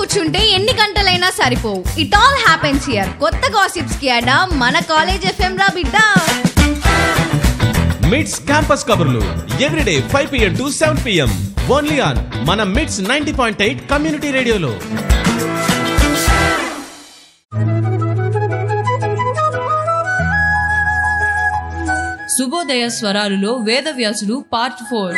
కూర్చుంటే ఎన్ని గంటలైనా సరిపోవు ఇట్ ఆల్ హ్యాపెన్స్ హియర్ కొత్త గాసిప్స్ కి అడా మన కాలేజ్ ఎఫ్ఎం రా బిడ్డ మిడ్స్ క్యాంపస్ కబుర్లు everyday five PM to seven PM only on మన MIDS ninety point eight community రేడియోలో శుభోదయ స్వరాలులో వేదవ్యాసుడు పార్ట్ ఫోర్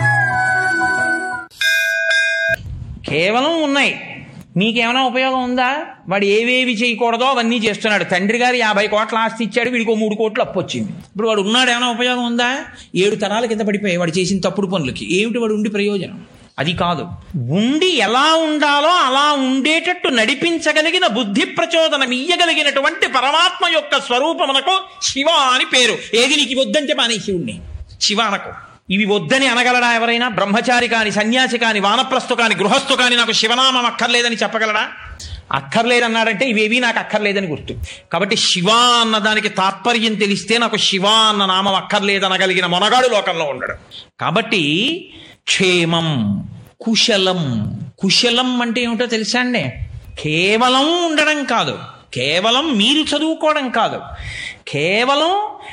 కేవలం ఉన్నాయి మీకేమైనా ఉపయోగం ఉందా వాడు ఏవేవి చేయకూడదో అవన్నీ చేస్తున్నాడు తండ్రి గారు యాభై కోట్ల ఆస్తి ఇచ్చాడు వీడికి ఓ మూడు కోట్లు అప్పు వచ్చింది ఇప్పుడు వాడు ఉన్నాడు ఏమైనా ఉపయోగం ఉందా ఏడు తరాల కింద పడిపోయాయి వాడు చేసిన తప్పుడు పనులకి ఏమిటి వాడు ఉండి ప్రయోజనం అది కాదు ఉండి ఎలా ఉండాలో అలా ఉండేటట్టు నడిపించగలిగిన బుద్ధి ప్రచోదనం ఇయ్యగలిగినటువంటి పరమాత్మ యొక్క స్వరూపమునకు శివ అని పేరు ఏది నీకు వద్దంటే మానే శివుణ్ణి శివ అనకు ఇవి వద్దని అనగలడా ఎవరైనా బ్రహ్మచారి కాని సన్యాసి కాని వానప్రస్థు కాని గృహస్థు కాని నాకు శివనామం అక్కర్లేదని చెప్పగలడా అక్కర్లేదన్నాడంటే ఇవేవి నాకు అక్కర్లేదని గుర్తు కాబట్టి శివ అన్న దానికి తాత్పర్యం తెలిస్తే నాకు శివ అన్న నామం అక్కర్లేదనగలిగిన మొనగాడు లోకంలో ఉండడు కాబట్టి క్షేమం కుశలం కుశలం అంటే ఏమిటో తెలుసా అండి కేవలం ఉండడం కాదు కేవలం మీరు చదువుకోవడం కాదు కేవలం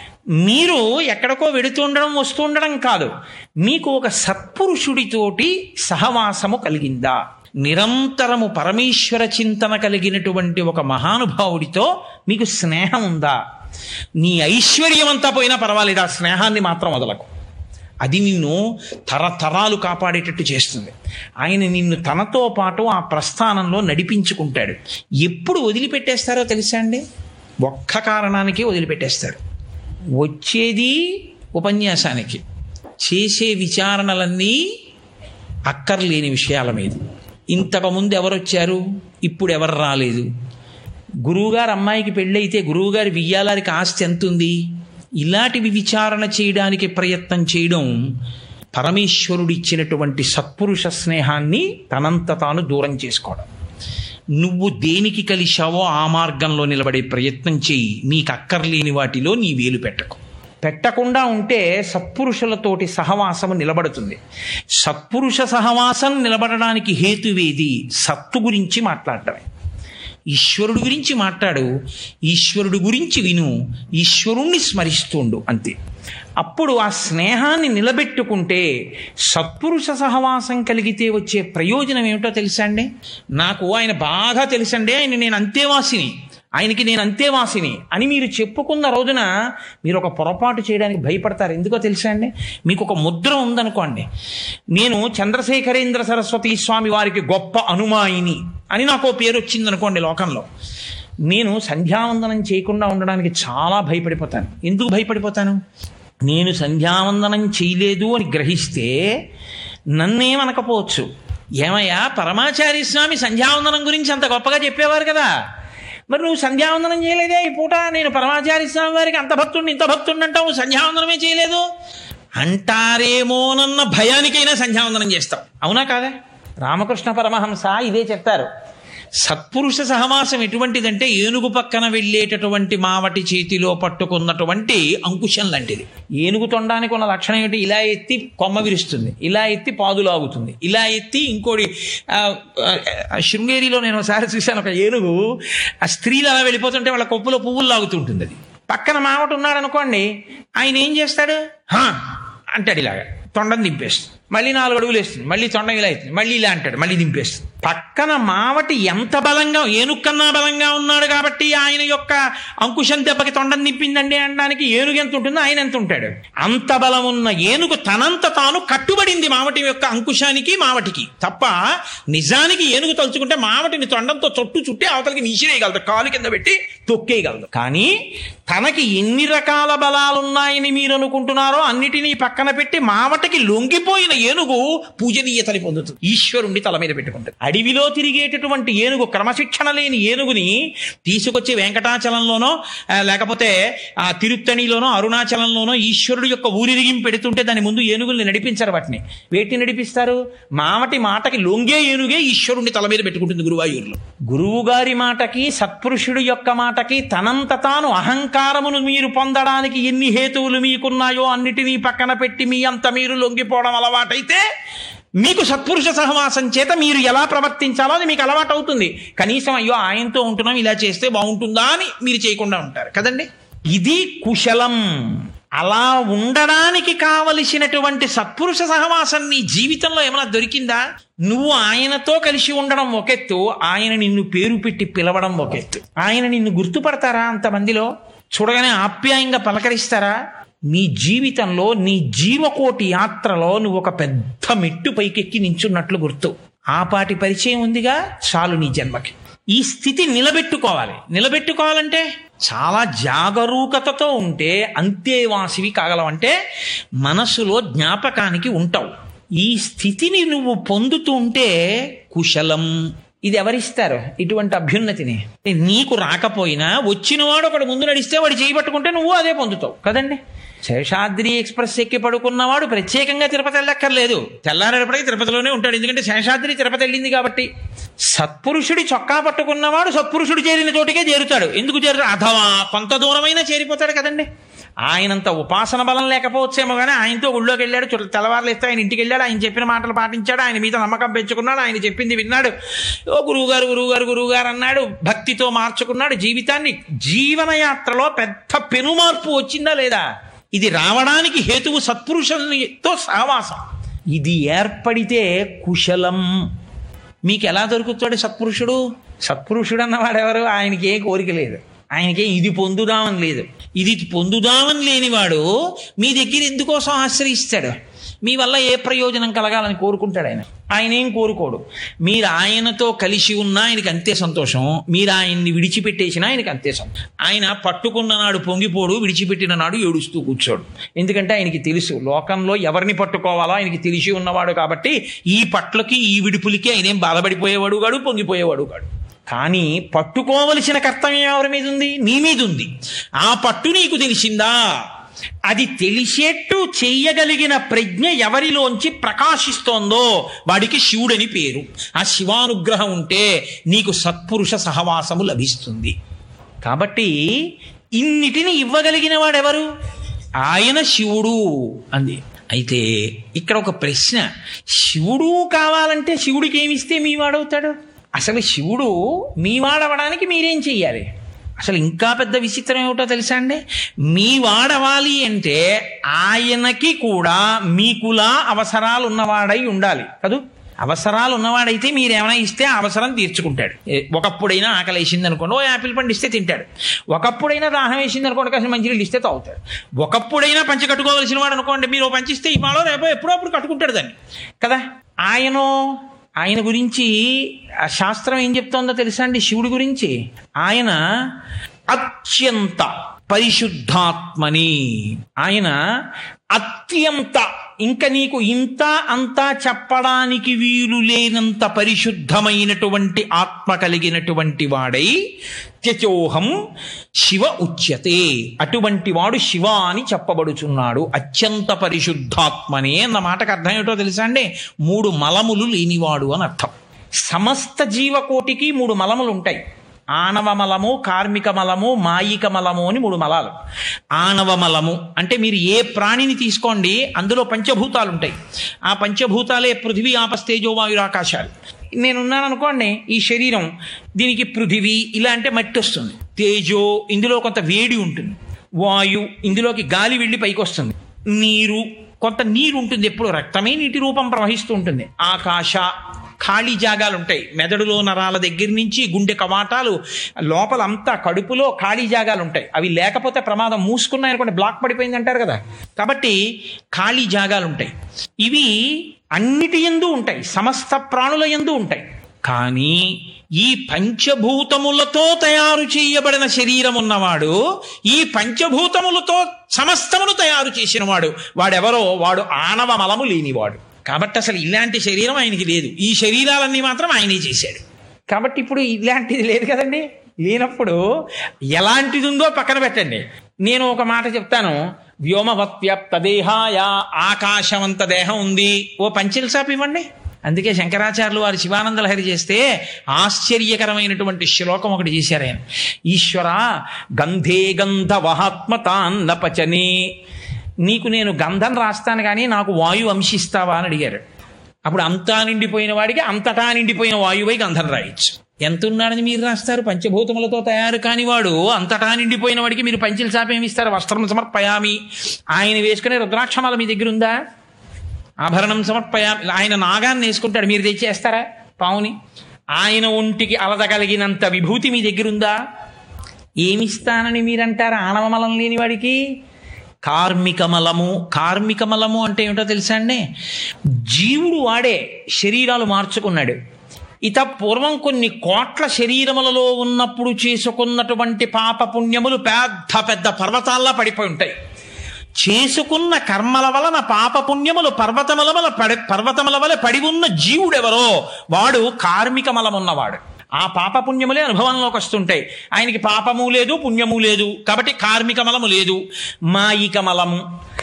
మీరు ఎక్కడికో వెడుతుండడం వస్తుండడం కాదు మీకు ఒక సత్పురుషుడితోటి సహవాసము కలిగిందా నిరంతరము పరమేశ్వర చింతన కలిగినటువంటి ఒక మహానుభావుడితో మీకు స్నేహం ఉందా నీ ఐశ్వర్యం అంతా పోయినా పర్వాలేదు ఆ స్నేహాన్ని మాత్రం వదలకు అది నిన్ను తరతరాలు కాపాడేటట్టు చేస్తుంది ఆయన నిన్ను తనతో పాటు ఆ ప్రస్థానంలో నడిపించుకుంటాడు ఎప్పుడు వదిలిపెట్టేస్తారో తెలుసా అండి ఒక్క కారణానికి వదిలిపెట్టేస్తాడు వచ్చేది ఉపన్యాసానికి చేసే విచారణలన్నీ అక్కర్లేని విషయాల మీద ఇంతకుముందు ఎవరు వచ్చారు ఇప్పుడు ఎవరు రాలేదు గురువుగారు అమ్మాయికి పెళ్ళైతే గురువుగారి వియ్యాలారికి ఆస్తి ఎంత ఉంది ఇలాంటివి విచారణ చేయడానికి ప్రయత్నం చేయడం పరమేశ్వరుడు ఇచ్చినటువంటి సత్పురుష స్నేహాన్ని తనంత తాను దూరం చేసుకోవడం నువ్వు దేనికి కలిశావో ఆ మార్గంలో నిలబడే ప్రయత్నం చేయి నీకు అక్కర్లేని వాటిలో నీ వేలు పెట్టకు పెట్టకుండా ఉంటే సత్పురుషులతోటి సహవాసము నిలబడుతుంది సత్పురుష సహవాసం నిలబడడానికి హేతువేది సత్తు గురించి మాట్లాడటమే ఈశ్వరుడు గురించి మాట్లాడు ఈశ్వరుడు గురించి విను ఈశ్వరుణ్ణి స్మరిస్తుండు అంతే అప్పుడు ఆ స్నేహాన్ని నిలబెట్టుకుంటే సత్పురుష సహవాసం కలిగితే వచ్చే ప్రయోజనం ఏమిటో తెలుసా అండి నాకు ఆయన బాగా తెలుసండి ఆయన నేను అంతేవాసిని ఆయనకి నేను అంతేవాసిని అని మీరు చెప్పుకున్న రోజున మీరు ఒక పొరపాటు చేయడానికి భయపడతారు ఎందుకో తెలుసా అండి మీకు ఒక ముద్ర ఉందనుకోండి నేను చంద్రశేఖరేంద్ర సరస్వతి స్వామి వారికి గొప్ప అనుమాయిని అని నాకు ఓ పేరు వచ్చింది అనుకోండి లోకంలో నేను సంధ్యావందనం చేయకుండా ఉండడానికి చాలా భయపడిపోతాను ఎందుకు భయపడిపోతాను నేను సంధ్యావందనం చేయలేదు అని గ్రహిస్తే నన్నేమనకపోవచ్చు ఏమయ్యా పరమాచారి స్వామి సంధ్యావందనం గురించి అంత గొప్పగా చెప్పేవారు కదా మరి నువ్వు సంధ్యావందనం చేయలేదే ఈ పూట నేను పరమాచారి స్వామి వారికి అంత భక్తుడిని ఇంత భక్తుడిని అంటావు సంధ్యావందనమే చేయలేదు అంటారేమోనన్న భయానికైనా సంధ్యావందనం చేస్తావు అవునా కాదా రామకృష్ణ పరమహంస ఇదే చెప్తారు సత్పురుష సహవాసం ఎటువంటిదంటే ఏనుగు పక్కన వెళ్ళేటటువంటి మావటి చేతిలో పట్టుకున్నటువంటి అంకుశం లాంటిది ఏనుగు తొండానికి ఉన్న లక్షణం ఏమిటి ఇలా ఎత్తి కొమ్మ విరుస్తుంది ఇలా ఎత్తి పాదులాగుతుంది ఇలా ఎత్తి ఇంకోటి ఆ, ఆ, శృంగేరిలో నేను ఒకసారి చూశాను ఒక ఏనుగు ఆ స్త్రీలు అలా వెళ్ళిపోతుంటే వాళ్ళ కొప్పులో పువ్వులు లాగుతుంటుంది అది పక్కన మావటి ఉన్నాడు అనుకోండి ఆయన ఏం చేస్తాడు "హా" అంటాడు ఇలాగా తొండం దింపేస్తుంది మళ్ళీ నాలుగు అడుగులు వేస్తుంది మళ్ళీ తొండం ఇలా అవుతుంది మళ్ళీ ఇలా అంటాడు మళ్ళీ దింపేస్తుంది పక్కన మావటి ఎంత బలంగా ఏనుకన్నా బలంగా ఉన్నాడు కాబట్టి ఆయన యొక్క అంకుశం దెబ్బకి తొండం దింపిందండి అనడానికి ఏనుగు ఎంత ఉంటుందో ఆయన ఎంత ఉంటాడు అంత బలం ఉన్న ఏనుగు తనంత తాను కట్టుబడింది మావటి యొక్క అంకుశానికి మావటికి తప్ప నిజానికి ఏనుగు తలుచుకుంటే మావటిని తొండంతో చొట్టు చుట్టి అవతలకి నీసిరేయగలదు కాలు కింద పెట్టి తొక్కేయగలదు కానీ తనకి ఎన్ని రకాల బలాలున్నాయని మీరు అనుకుంటున్నారో అన్నిటినీ పక్కన పెట్టి మావటికి లొంగిపోయిన ఏనుగు పూజనీయతని పొందుతుంది ఈశ్వరుణ్ణి తల మీద పెట్టుకుంటుంది అడవిలో తిరిగేటటువంటి ఏనుగు క్రమశిక్షణ లేని ఏనుగుని తీసుకొచ్చి వెంకటాచలంలోనో ఆ, లేకపోతే ఆ తిరుత్తణిలోనో అరుణాచలంలోనో ఈశ్వరుడు యొక్క ఊరిరిగిం పెడుతుంటే దాని ముందు ఏనుగుల్ని నడిపించరు వాటిని వేటిని నడిపిస్తారు మావటి మాటకి లొంగే ఏనుగే ఈశ్వరుణ్ణి తల మీద పెట్టుకుంటుంది గురువాయూరులో గురువు గారి మాటకి సత్పురుషుడు యొక్క మాటకి తనంత తాను అహంకారమును మీరు పొందడానికి ఎన్ని హేతువులు మీకున్నాయో అన్నిటినీ పక్కన పెట్టి మీ అంత మీరు లొంగిపోవడం అలవాటైతే మీకు సత్పురుష సహవాసం చేత మీరు ఎలా ప్రవర్తించాలో అది మీకు అలవాటు అవుతుంది కనీసం అయ్యో ఆయనతో ఉంటున్నాం ఇలా చేస్తే బాగుంటుందా అని మీరు చేయకుండా ఉంటారు కదండి ఇది కుశలం అలా ఉండడానికి కావలసినటువంటి సత్పురుష సహవాసం నీ జీవితంలో ఏమైనా దొరికిందా నువ్వు ఆయనతో కలిసి ఉండడం ఒకెత్తు ఆయన నిన్ను పేరు పెట్టి పిలవడం ఒకెత్తు ఆయన నిన్ను గుర్తుపడతారా అంతమందిలో చూడగానే ఆప్యాయంగా పలకరిస్తారా నీ జీవితంలో నీ జీవకోటి యాత్రలో నువ్వు ఒక పెద్ద మెట్టు పైకెక్కి నించున్నట్లు గుర్తు ఆపాటి పరిచయం ఉందిగా చాలు నీ జన్మకి ఈ స్థితి నిలబెట్టుకోవాలి నిలబెట్టుకోవాలంటే చాలా జాగరూకతతో ఉంటే అంతేవాసివి కాగలవంటే మనసులో జ్ఞాపకానికి ఉంటావు ఈ స్థితిని నువ్వు పొందుతూ ఉంటే కుశలం ఇది ఎవరిస్తారు ఇటువంటి అభ్యున్నతిని నీకు రాకపోయినా వచ్చినవాడు ఒకడు ముందు నడిస్తే వాడు చేయబట్టుకుంటే నువ్వు అదే పొందుతావు కదండి శేషాద్రి ఎక్స్ప్రెస్ ఎక్కి పడుకున్నవాడు ప్రత్యేకంగా తిరుపతి వెళ్ళక్కర్లేదు తెల్లారేపటికి తిరుపతిలోనే ఉంటాడు ఎందుకంటే శేషాద్రి తిరుపతి వెళ్ళింది కాబట్టి సత్పురుషుడి చొక్కా పట్టుకున్నవాడు సత్పురుషుడు చేరిన చోటికే చేరుతాడు ఎందుకు చేరుతాడు అథవా కొంత దూరమైనా చేరిపోతాడు కదండి ఆయనంత ఉపాసన బలం లేకపోవచ్చేమో కానీ ఆయనతో ఊళ్ళోకి వెళ్ళాడు చుట్టూ తెల్లవారులు ఇస్తే ఆయన ఇంటికి వెళ్ళాడు ఆయన చెప్పిన మాటలు పాటించాడు ఆయన మీద నమ్మకం పెంచుకున్నాడు ఆయన చెప్పింది విన్నాడు ఓ గురువుగారు గురువుగారు గురువుగారు అన్నాడు భక్తితో మార్చుకున్నాడు జీవితాన్ని జీవనయాత్రలో పెద్ద పెనుమార్పు వచ్చిందా లేదా ఇది రావడానికి హేతువు సత్పురుషులతో సహవాసం ఇది ఏర్పడితే కుశలం మీకు ఎలా దొరుకుతాడు సత్పురుషుడు సత్పురుషుడు అన్నవాడెవరు ఆయనకి ఏ కోరిక లేదు ఆయనకే ఇది పొందుదామని లేదు ఇది పొందుదామని లేనివాడు మీ దగ్గర ఎందుకోసం ఆశ్రయిస్తాడు మీ వల్ల ఏ ప్రయోజనం కలగాలని కోరుకుంటాడు ఆయన ఆయన ఏం కోరుకోడు మీరు ఆయనతో కలిసి ఉన్నా ఆయనకి అంతే సంతోషం మీరు ఆయన్ని విడిచిపెట్టేసినా ఆయనకి అంతే సంతోషం ఆయన పట్టుకున్న నాడు పొంగిపోడు విడిచిపెట్టిన నాడు ఏడుస్తూ కూర్చోడు ఎందుకంటే ఆయనకి తెలుసు లోకంలో ఎవరిని పట్టుకోవాలో ఆయనకి తెలిసి ఉన్నవాడు కాబట్టి ఈ పట్లకి ఈ విడుపులకి ఆయనేం బాధపడిపోయేవాడు కాడు పొంగిపోయేవాడు కాడు కానీ పట్టుకోవలసిన కర్తవ్యం ఎవరి మీద ఉంది నీ మీద ఉంది ఆ పట్టు నీకు తెలిసిందా అది తెలిసేట్టు చెయ్యగలిగిన ప్రజ్ఞ ఎవరిలోంచి ప్రకాశిస్తోందో వాడికి శివుడని పేరు ఆ శివానుగ్రహం ఉంటే నీకు సత్పురుష సహవాసము లభిస్తుంది కాబట్టి ఇన్నిటిని ఇవ్వగలిగిన వాడెవరు ఆయన శివుడు అంది అయితే ఇక్కడ ఒక ప్రశ్న శివుడు కావాలంటే శివుడికి ఏమిస్తే మీ వాడవుతాడు అసలు శివుడు మీ వాడవడానికి మీరేం చెయ్యాలి అసలు ఇంకా పెద్ద విచిత్రం ఏమిటో తెలుసా అండి మీ వాడవాలి అంటే ఆయనకి కూడా మీకులా అవసరాలు ఉన్నవాడై ఉండాలి కదూ అవసరాలు ఉన్నవాడైతే మీరేమైనా ఇస్తే ఆ అవసరం తీర్చుకుంటాడు ఏ, ఒకప్పుడైనా ఆకలి వేసింది అనుకోండి ఓ యాపిల్ పండు ఇస్తే తింటాడు ఒకప్పుడైనా దాహం వేసింది అనుకోండి కాసిన మంచినీళ్ళు ఇస్తే తాగుతాడు ఒకప్పుడైనా పంచి కట్టుకోవలసిన వాడు అనుకోండి మీరు ఓ పంచి ఇస్తే ఇవాళ రేపో ఎప్పుడో అప్పుడు కట్టుకుంటాడు దాన్ని కదా ఆయన ఆయన గురించి ఆ శాస్త్రం ఏం చెప్తోందో తెలుసా అండి శివుడి గురించి ఆయన అత్యంత పరిశుద్ధాత్మని ఆయన అత్యంత ఇంకా నీకు ఇంత అంతా చెప్పడానికి వీలు లేనంత పరిశుద్ధమైనటువంటి ఆత్మ కలిగినటువంటి వాడై త్యచోహం శివ ఉచ్యతే అటువంటి వాడు శివ అని చెప్పబడుచున్నాడు అత్యంత పరిశుద్ధాత్మనే అన్న మాటకు అర్థం ఏమిటో తెలుసా అండి మూడు మలములు లేనివాడు అని అర్థం సమస్త జీవకోటికి మూడు మలములు ఉంటాయి ఆణవ మలము కార్మిక మలము మాయిక మలము అని మూడు మలాలు ఆణవ మలము అంటే మీరు ఏ ప్రాణిని తీసుకోండి అందులో పంచభూతాలు ఉంటాయి ఆ పంచభూతాలే పృథివీ ఆపస్తేజో వాయురాకాశాలు నేనున్నాను అనుకోండి ఈ శరీరం దీనికి పృథివీ ఇలా అంటే మట్టి వస్తుంది తేజో ఇందులో కొంత వేడి ఉంటుంది వాయు ఇందులోకి గాలి వెళ్ళి పైకి వస్తుంది నీరు కొంత నీరు ఉంటుంది ఎప్పుడు రక్తమే నీటి రూపం ప్రవహిస్తూ ఉంటుంది ఆకాశ ఖాళీ జాగాలు ఉంటాయి మెదడులో నరాల దగ్గర నుంచి గుండె కవాటాలు లోపల అంతా కడుపులో ఖాళీ జాగాలు ఉంటాయి అవి లేకపోతే ప్రమాదం మూసుకున్నాయి అనుకోండి బ్లాక్ పడిపోయింది అంటారు కదా కాబట్టి ఖాళీ జాగాలు ఉంటాయి ఇవి అన్నిటి ఎందు ఉంటాయి సమస్త ప్రాణుల ఎందు ఉంటాయి కానీ ఈ పంచభూతములతో తయారు చేయబడిన శరీరం ఉన్నవాడు ఈ పంచభూతములతో సమస్తమును తయారు చేసినవాడు వాడెవరో వాడు ఆనవ మలము లేనివాడు కాబట్టి అసలు ఇలాంటి శరీరం ఆయనకి లేదు ఈ శరీరాలన్నీ మాత్రం ఆయనే చేశాడు కాబట్టి ఇప్పుడు ఇలాంటిది లేదు కదండి లేనప్పుడు ఎలాంటిది ఉందో పక్కన పెట్టండి నేను ఒక మాట చెప్తాను వ్యోమవత్వ్యప్త దేహాయ ఆకాశమంత దేహం ఉంది ఓ పంచిల్ సాప్ ఇవ్వండి అందుకే శంకరాచార్యులు వారు శివానంద లహరి చేస్తే ఆశ్చర్యకరమైనటువంటి శ్లోకం ఒకటి చేశారు ఆయన ఈశ్వర గంధే గంధ వహాత్మతాన్న పచనే నీకు నేను గంధం రాస్తాను కానీ నాకు వాయు అంశిస్తావా అని అడిగారు అప్పుడు అంతా నిండిపోయిన వాడికి అంతటా నిండిపోయిన వాయువై గంధం రాయొచ్చు ఎంత ఉన్నాడని మీరు రాస్తారు పంచభూతములతో తయారు కానివాడు అంతటా నిండిపోయిన వాడికి మీరు పంచిల చాపేమి ఇస్తారు వస్త్రం సమర్పయామి ఆయన వేసుకునే రుద్రాక్షమాల మీ దగ్గర ఉందా ఆభరణం సమర్పయామి ఆయన నాగాన్ని వేసుకుంటాడు మీరు తెచ్చేస్తారా పావుని ఆయన ఒంటికి అలదగలిగినంత విభూతి మీ దగ్గర ఉందా ఏమిస్తానని మీరంటారు ఆనవమలం లేని వాడికి కార్మిక మలము కార్మిక మలము అంటే ఏమిటో తెలుసా అండి జీవుడు వాడే శరీరాలు మార్చుకున్నాడు ఇత పూర్వం కొన్ని కోట్ల శరీరములలో ఉన్నప్పుడు చేసుకున్నటువంటి పాప పుణ్యములు పెద్ద పెద్ద పర్వతాల్లా పడిపోయి ఉంటాయి చేసుకున్న కర్మల వలన పాప పుణ్యములు పర్వతముల వల పడి పర్వతముల వల పడి ఉన్న జీవుడెవరో వాడు కార్మిక మలమున్నవాడు ఆ పాప పుణ్యములే అనుభవంలోకి వస్తుంటాయి ఆయనకి పాపము లేదు పుణ్యము లేదు కాబట్టి కార్మిక మలము లేదు మాయిక మలము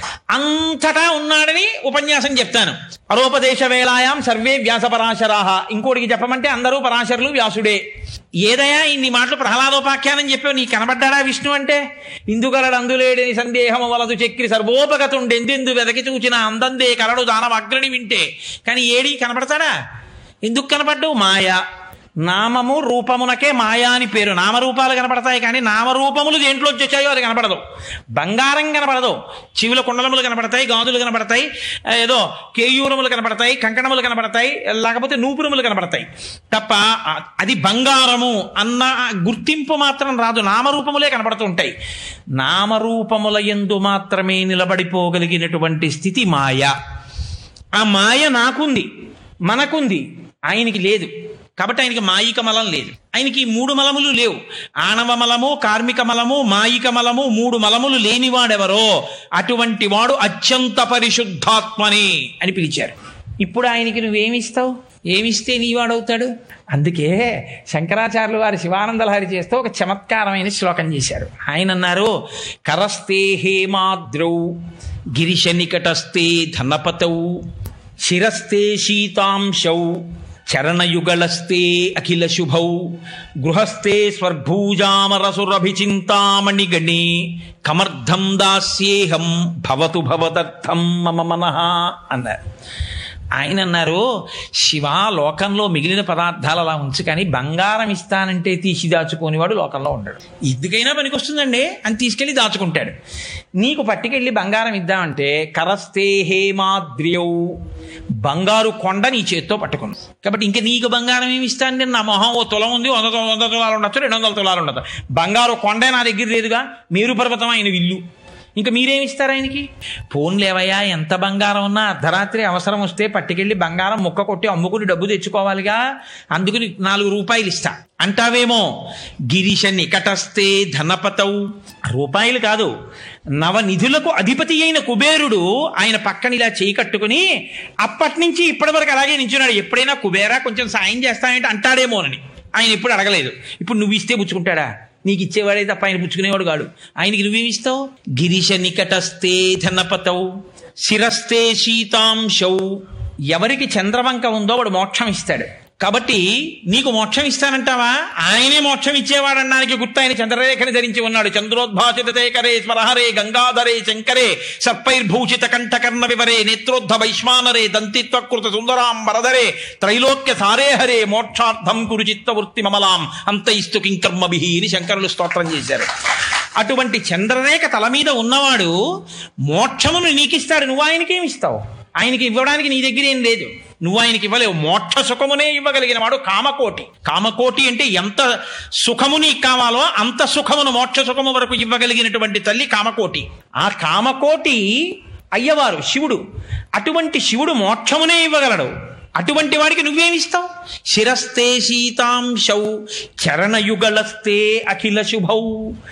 అంతటా ఉన్నాడని ఉపన్యాసం చెప్తాను అరోపదేశ వేళాయాం సర్వే వ్యాస పరాశరాహ ఇంకోటికి చెప్పమంటే అందరూ పరాశరులు వ్యాసుడే ఏదయా ఇన్ని మాటలు ప్రహ్లాదోపాఖ్యానం చెప్పావు నీ కనబడ్డాడా విష్ణు అంటే ఇందుగలడు అందులేడని సందేహము వలదు చక్రి సర్వోపగతుండెందెందు వెదకి చూచిన అందందే కలడు దానవ అగ్రణి వింటే కానీ ఏడి కనబడతాడా ఎందుకు కనబడ్డావు మాయ నామము రూపమునకే మాయా అని పేరు నామరూపాలు కనపడతాయి కానీ నామరూపములు దేంట్లోంచి వచ్చాయో అది కనపడదు బంగారం కనపడదు చెవుల కుండలములు కనపడతాయి గాజులు కనపడతాయి ఏదో కేయూరములు కనపడతాయి కంకణములు కనపడతాయి లేకపోతే నూపురములు కనపడతాయి తప్ప ఆ- అది బంగారము అన్న గుర్తింపు మాత్రం రాదు నామరూపములే కనపడుతూ ఉంటాయి నామరూపముల యందు మాత్రమే నిలబడిపోగలిగినటువంటి స్థితి మాయ ఆ మాయ నాకుంది మనకుంది ఆయనకి లేదు కాబట్టి ఆయనకి మాయిక మలం లేదు ఆయనకి ఈ మూడు మలములు లేవు ఆణవ మలము కార్మిక మలము మాయిక మలము మూడు మలములు లేనివాడెవరో అటువంటి వాడు అత్యంత పరిశుద్ధాత్మని అని పిలిచారు ఇప్పుడు ఆయనకి నువ్వేమిస్తావు ఏమిస్తే నీవాడవుతాడు అందుకే శంకరాచార్యులు వారి శివానందలహరి చేస్తూ ఒక చమత్కారమైన శ్లోకం చేశారు ఆయన అన్నారు కరస్తే హేమాద్రౌ గిరిశ నికటస్తే ధనపతౌ శిరస్తే శీతాంశౌ చరణయుగళస్తే అఖిల శుభౌ గృహస్థే స్వర్భూజామరసురభిచింతామణిగణే కమర్థం దాస్యేహం భవతు భవదర్థం మమ మనః అన్నారు ఆయన అన్నారు శివ లోకంలో మిగిలిన పదార్థాలు అలా ఉంచు కానీ బంగారం ఇస్తానంటే తీసి దాచుకోనివాడు లోకంలో ఉండడు ఎందుకైనా పనికొస్తుందండి అని తీసుకెళ్లి దాచుకుంటాడు నీకు పట్టుకెళ్ళి బంగారం ఇద్దామంటే కరస్తే హేమాద్రియౌ బంగారు కొండ నీ చేత్తో పట్టుకుంది కాబట్టి ఇంకా నీకు బంగారం ఏమి ఇస్తాను నేను నా మొహం ఓ తులం ఉంది వంద తుల- వంద తులాలు ఉండొచ్చు రెండు వందల తులాలు ఉండదు బంగారు కొండే నా దగ్గర లేదుగా మేరు పర్వతం ఆయన విల్లు ఇంకా మీరేమి ఇస్తారు ఆయనకి పోన్లేవయ్యా ఎంత బంగారం ఉన్నా అర్ధరాత్రి అవసరం వస్తే పట్టుకెళ్ళి బంగారం ముక్క కొట్టి అమ్ముకుని డబ్బు తెచ్చుకోవాలిగా అందుకని నాలుగు రూపాయలు ఇస్తా అంటావేమో గిరీశ నికటస్తే ధనపతౌ రూపాయలు కాదు నవనిధులకు అధిపతి అయిన కుబేరుడు ఆయన పక్కన ఇలా చేయి కట్టుకుని అప్పటి నుంచి ఇప్పటి వరకు అలాగే నించున్నాడు ఎప్పుడైనా కుబేరా కొంచెం సాయం చేస్తానంటే అంటాడేమోనని ఆయన ఎప్పుడు అడగలేదు ఇప్పుడు నువ్వు ఇస్తే పుచ్చుకుంటాడా నీకు ఇచ్చేవాడే తప్ప ఆయన పుచ్చుకునేవాడు కాడు ఆయనకి నువ్వేమి ఇస్తావు గిరీశ నికటస్తే ధనపతౌ శిరస్తే శీతాంశౌ ఎవరికి చంద్రవంక ఉందో వాడు మోక్షం ఇస్తాడు కాబట్టి నీకు మోక్షం ఇస్తానంటావా ఆయనే మోక్షం ఇచ్చేవాడన్నానికి గుర్తు ఆయన చంద్రరేఖని ధరించి ఉన్నాడు చంద్రోద్భాసితేకరే స్వరహరే గంగాధరే శంకరే సర్పైర్భూషిత కంఠకర్ణ వివరే నేత్రోద్ధ వైశ్వానరే దంతిత్వకృత సుందరాంబరధరే త్రైలోక్య సారేహరే మోక్షార్థం కురు చిత్తవృత్తి మమలాం అంతయిస్తు కింకర్మభిహి అని శంకరులు స్తోత్రం చేశారు అటువంటి చంద్రరేఖ తల మీద ఉన్నవాడు మోక్షమును నీకిస్తాడు నువ్వు ఆయనకేమిస్తావు ఆయనకి ఇవ్వడానికి నీ దగ్గర ఏం లేదు నువ్వు ఆయనకి ఇవ్వలేవు మోక్ష సుఖమునే ఇవ్వగలిగిన వాడు కామకోటి కామకోటి అంటే ఎంత సుఖము నీకు కావాలో అంత సుఖమును మోక్ష సుఖము వరకు ఇవ్వగలిగినటువంటి తల్లి కామకోటి ఆ కామకోటి అయ్యవారు శివుడు అటువంటి శివుడు మోక్షమునే ఇవ్వగలడు అటువంటి వాడికి నువ్వేమిస్తావు శిరస్తే శీతాంశౌ చరణయుగళస్తే అఖిల శుభౌ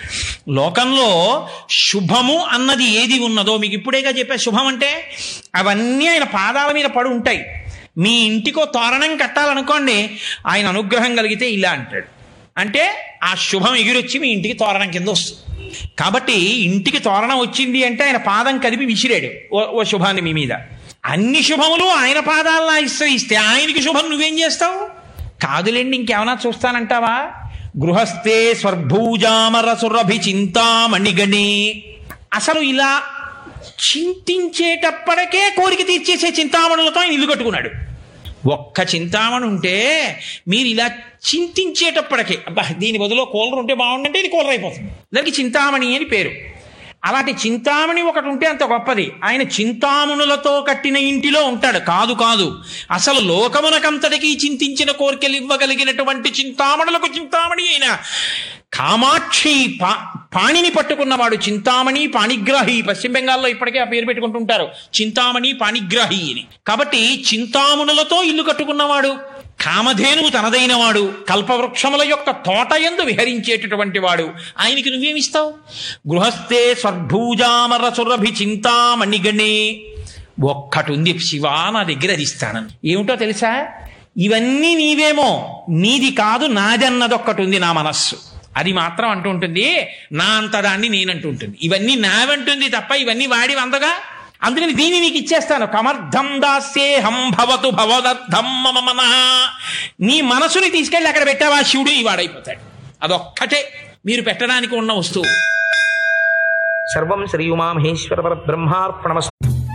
లోకంలో శుభము అన్నది ఏది ఉన్నదో మీకు ఇప్పుడేగా చెప్పా శుభం అంటే అవన్నీ ఆయన పాదాల మీద పడి ఉంటాయి మీ ఇంటికో తోరణం కట్టాలనుకోండి ఆయన అనుగ్రహం కలిగితే ఇలా అంటాడు అంటే ఆ శుభం ఎగిరొచ్చి మీ ఇంటికి తోరణం కింద వస్తుంది కాబట్టి ఇంటికి తోరణం వచ్చింది అంటే ఆయన పాదం కదిపి విసిరాడు ఓ ఓ శుభాన్ని మీ మీద అన్ని శుభములు ఆయన పాదాలను ఆశ్రయిస్తే ఆయనకి శుభం నువ్వేం చేస్తావు కాదులేండి ఇంకేమైనా చూస్తానంటావా గృహస్థే స్వర్భూజామరసురభి చింతామణిగణి అసలు ఇలా చింతించేటప్పటికే కోరిక తీర్చేసే చింతామణులతో ఆయన ఇల్లు కట్టుకున్నాడు ఒక్క చింతామణి ఉంటే మీరు ఇలా చింతించేటప్పటికే అబ్బా దీని బదులు కూలర్ ఉంటే బాగుండంటే ఇది కూలర్ అయిపోతుంది దానికి చింతామణి అని పేరు అలాంటి చింతామణి ఒకటి ఉంటే అంత గొప్పది ఆయన చింతామణులతో కట్టిన ఇంటిలో ఉంటాడు కాదు కాదు అసలు లోకమునకంతటికీ చింతించిన కోరికలు ఇవ్వగలిగినటువంటి చింతామణులకు చింతామణి అయిన కామాక్షి పా పాణిని పట్టుకున్నవాడు చింతామణి పాణిగ్రాహి పశ్చిమ బెంగాల్లో ఇప్పటికే ఆ పేరు పెట్టుకుంటుంటారు చింతామణి పాణిగ్రాహి అని కాబట్టి చింతామణులతో ఇల్లు కట్టుకున్నవాడు కామధేనువు తనదైన వాడు కల్పవృక్షముల యొక్క తోట ఎందు విహరించేటటువంటి వాడు ఆయనకి నువ్వేమిస్తావు గృహస్థే స్వర్భూజామర సురభి చింతామణిగణే ఒక్కటి ఉంది శివా నా దగ్గర అది ఇస్తానని ఏమిటో తెలుసా ఇవన్నీ నీవేమో నీది కాదు నాదన్నది ఒక్కటి ఉంది నా మనస్సు అది మాత్రం అంటూ ఉంటుంది నా అంత దాన్ని నేనంటూ ఉంటుంది ఇవన్నీ నావంటుంది తప్ప ఇవన్నీ వాడి వందగా అందుకని దీన్ని నీకు ఇచ్చేస్తాను కమర్థం దాస్యే హం భవతు భవదర్థం మమ మనః నీ మనసుని తీసుకెళ్ళి అక్కడ పెట్టావా శివుడు ఈ వాడైపోతాడు అదొక్కటే మీరు పెట్టడానికి ఉన్న వస్తువు సర్వం శ్రీ ఉమామహేశ్వర పరబ్రహ్మార్పణమస్తు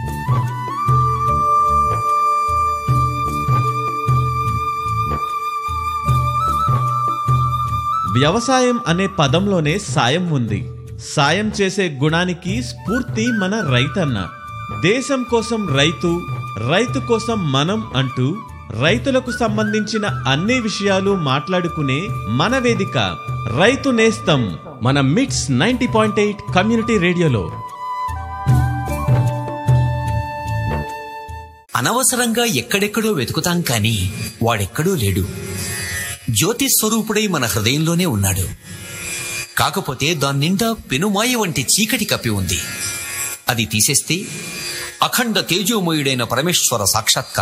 వ్యవసాయం అనే పదంలోనే సాయం ఉంది సాయం చేసే గుణానికి స్ఫూర్తి మన రైతన్న దేశం కోసం రైతు రైతు కోసం మనం అంటూ రైతులకు సంబంధించిన అన్ని విషయాలు మాట్లాడుకునే మన వేదిక రైతు నేస్తం మన మిట్స్ నైన్టీ పాయింట్ ఎయిట్ కమ్యూనిటీ రేడియోలో అనవసరంగా ఎక్కడెక్కడో వెతుకుతాం కానీ వాడెక్కడో లేడు జ్యోతి స్వరూపుడై మన హృదయంలోనే ఉన్నాడు కాకపోతే దాని నిండా పెనుమాయ వంటి చీకటి కప్పి ఉంది అది తీసేస్తే అఖండ తేజోమయుడైన పరమేశ్వర సాక్షాత్కారం